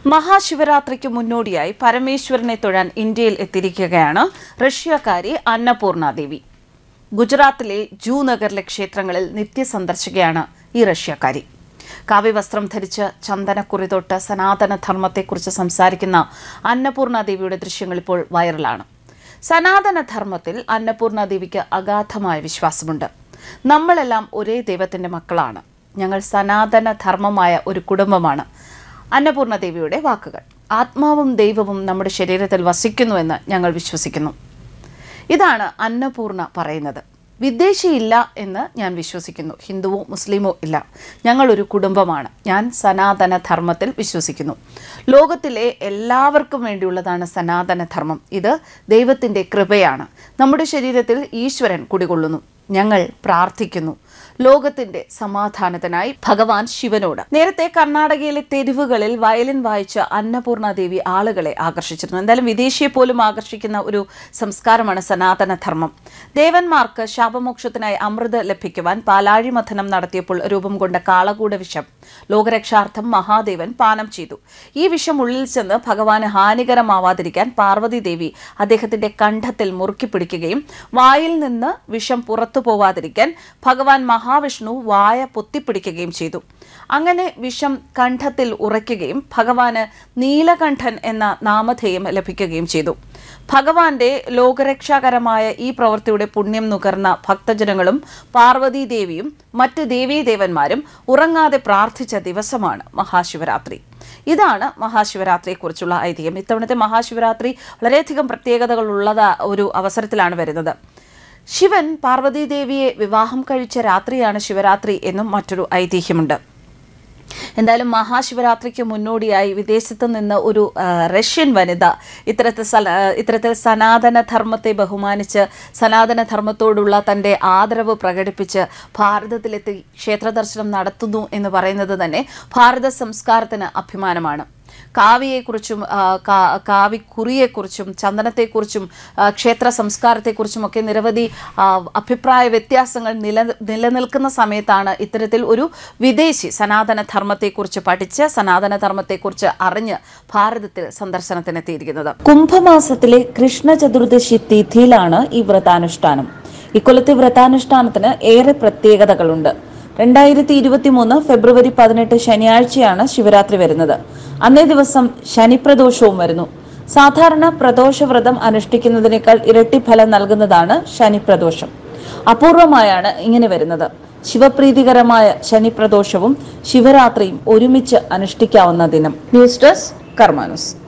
മഹാശിവരാത്രിക്ക് മുന്നോടിയായി പരമേശ്വരനെ തൊഴാൻ ഇന്ത്യയിൽ എത്തിയിരിക്കുകയാണ് റഷ്യക്കാരി അന്നപൂർണ ദേവി ഗുജറാത്തിലെ ജൂ നഗറിലെ ക്ഷേത്രങ്ങളിൽ നിത്യസന്ദർശികയാണ് ഈ റഷ്യക്കാരി കാവ്യവസ്ത്രം ധരിച്ച് ചന്ദനക്കുറി തൊട്ട് സനാതന ധർമ്മത്തെക്കുറിച്ച് സംസാരിക്കുന്ന അന്നപൂർണ ദേവിയുടെ ദൃശ്യങ്ങൾ ഇപ്പോൾ വൈറലാണ് സനാതന ധർമ്മത്തിൽ അന്നപൂർണ ദേവിക്ക് അഗാധമായ വിശ്വാസമുണ്ട് നമ്മളെല്ലാം ഒരേ ദൈവത്തിന്റെ മക്കളാണ് ഞങ്ങൾ സനാതന ധർമ്മമായ ഒരു കുടുംബമാണ് അന്നപൂർണ ദേവിയുടെ വാക്കുകൾ ആത്മാവും ദൈവവും നമ്മുടെ ശരീരത്തിൽ വസിക്കുന്നുവെന്ന് ഞങ്ങൾ വിശ്വസിക്കുന്നു ഇതാണ് അന്നപൂർണ പറയുന്നത് വിദേശിയില്ല എന്ന് ഞാൻ വിശ്വസിക്കുന്നു ഹിന്ദുവോ മുസ്ലിമോ ഇല്ല ഞങ്ങളൊരു കുടുംബമാണ് ഞാൻ സനാതന ധർമ്മത്തിൽ വിശ്വസിക്കുന്നു ലോകത്തിലെ എല്ലാവർക്കും വേണ്ടിയുള്ളതാണ് സനാതന ധർമ്മം ഇത് ദൈവത്തിൻ്റെ കൃപയാണ് നമ്മുടെ ശരീരത്തിൽ ഈശ്വരൻ കുടികൊള്ളുന്നു ഞങ്ങൾ പ്രാർത്ഥിക്കുന്നു ലോകത്തിന്റെ സമാധാനത്തിനായി ഭഗവാൻ ശിവനോട് നേരത്തെ കർണാടകയിലെ തെരുവുകളിൽ വയലിൻ വായിച്ച അന്നപൂർണ ദേവി ആളുകളെ ആകർഷിച്ചിരുന്നു എന്തായാലും വിദേശിയെ പോലും ആകർഷിക്കുന്ന ഒരു സംസ്കാരമാണ് സനാതന ധർമ്മം ദേവന്മാർക്ക് ശാപമോക്ഷത്തിനായി അമൃത് ലഭിക്കുവാൻ പാലാഴി മഥനം നടത്തിയപ്പോൾ രൂപം കൊണ്ട കാളകൂട വിഷം ലോകരക്ഷാർത്ഥം മഹാദേവൻ പാനം ചെയ്തു ഈ വിഷം ഉള്ളിൽ ചെന്ന് ഭഗവാന് ഹാനികരമാവാതിരിക്കാൻ പാർവതി ദേവി അദ്ദേഹത്തിന്റെ കണ്ഠത്തിൽ മുറുക്കി പിടിക്കുകയും വായിൽ നിന്ന് വിഷം പുറത്തു പോവാതിരിക്കാൻ ഭഗവാൻ മഹാവിഷ്ണു വായ പൊത്തിപ്പിടിക്കുകയും ചെയ്തു അങ്ങനെ വിഷം കണ്ഠത്തിൽ ഉറയ്ക്കുകയും ഭഗവാന് നീലകണ്ഠൻ എന്ന നാമധേയം ലഭിക്കുകയും ചെയ്തു ഭഗവാന്റെ ലോകരക്ഷാകരമായ ഈ പ്രവൃത്തിയുടെ പുണ്യം നുകർന്ന ഭക്തജനങ്ങളും പാർവതി ദേവിയും മറ്റ് ദേവീദേവന്മാരും ഉറങ്ങാതെ പ്രാർത്ഥിച്ച ദിവസമാണ് മഹാശിവരാത്രി ഇതാണ് മഹാശിവരാത്രിയെക്കുറിച്ചുള്ള ഐതിഹ്യം ഇത്തവണത്തെ മഹാശിവരാത്രി വളരെയധികം പ്രത്യേകതകളുള്ളത് ഒരു അവസരത്തിലാണ് വരുന്നത് ശിവൻ പാർവതി ദേവിയെ വിവാഹം കഴിച്ച രാത്രിയാണ് ശിവരാത്രി എന്നും മറ്റൊരു ഐതിഹ്യമുണ്ട് എന്തായാലും മഹാശിവരാത്രിക്ക് മുന്നോടിയായി വിദേശത്ത് നിന്ന് ഒരു ആ, റഷ്യൻ വനിത ഇത്തരത്തിൽ സല ആ, ഇത്തരത്തിൽ സനാതന ധർമ്മത്തെ ബഹുമാനിച്ച് സനാതന ധർമ്മത്തോടുള്ള തൻ്റെ ആദരവ് പ്രകടിപ്പിച്ച് ഭാരതത്തിലെത്തി ക്ഷേത്ര ദർശനം നടത്തുന്നു എന്ന് പറയുന്നത് തന്നെ ഭാരത സംസ്കാരത്തിന് അഭിമാനമാണ് കാവ്യയെക്കുറിച്ചും ആ, കാ- കാവിക്കുറിയെക്കുറിച്ചും ചന്ദനത്തെക്കുറിച്ചും ആ, ക്ഷേത്ര സംസ്കാരത്തെക്കുറിച്ചും ഒക്കെ നിരവധി ആ, അഭിപ്രായ വ്യത്യാസങ്ങൾ നില നിലനിൽക്കുന്ന സമയത്താണ് ഇത്തരത്തിൽ ഒരു വിദേശി സനാതന ധർമ്മത്തെക്കുറിച്ച് പഠിച്ച് സനാതന ധർമ്മത്തെക്കുറിച്ച് അറിഞ്ഞ് ഭാരതത്തിൽ സന്ദർശനത്തിനെത്തിയിരിക്കുന്നത് കുംഭമാസത്തിലെ കൃഷ്ണ ചതുർദശി തിഥിയിലാണ് ഈ വ്രതാനുഷ്ഠാനം ഇക്കൊല്ലത്തെ വ്രതാനുഷ്ഠാനത്തിന് ഏറെ പ്രത്യേകതകളുണ്ട് രണ്ടായിരത്തി ഇരുപത്തി മൂന്ന് ഫെബ്രുവരി പതിനെട്ട് ശനിയാഴ്ചയാണ് ശിവരാത്രി വരുന്നത് അന്നേ ദിവസം ശനിപ്രദോഷവും വരുന്നു സാധാരണ പ്രദോഷവ്രതം അനുഷ്ഠിക്കുന്നതിനേക്കാൾ ഇരട്ടി ഫലം നൽകുന്നതാണ് ശനിപ്രദോഷം അപൂർവമായാണ് ഇങ്ങനെ വരുന്നത് ശിവപ്രീതികരമായ ശനിപ്രദോഷവും ശിവരാത്രിയും ഒരുമിച്ച് അനുഷ്ഠിക്കാവുന്ന ദിനം ന്യൂസ് ഡെസ്ക് കർമാനുസ്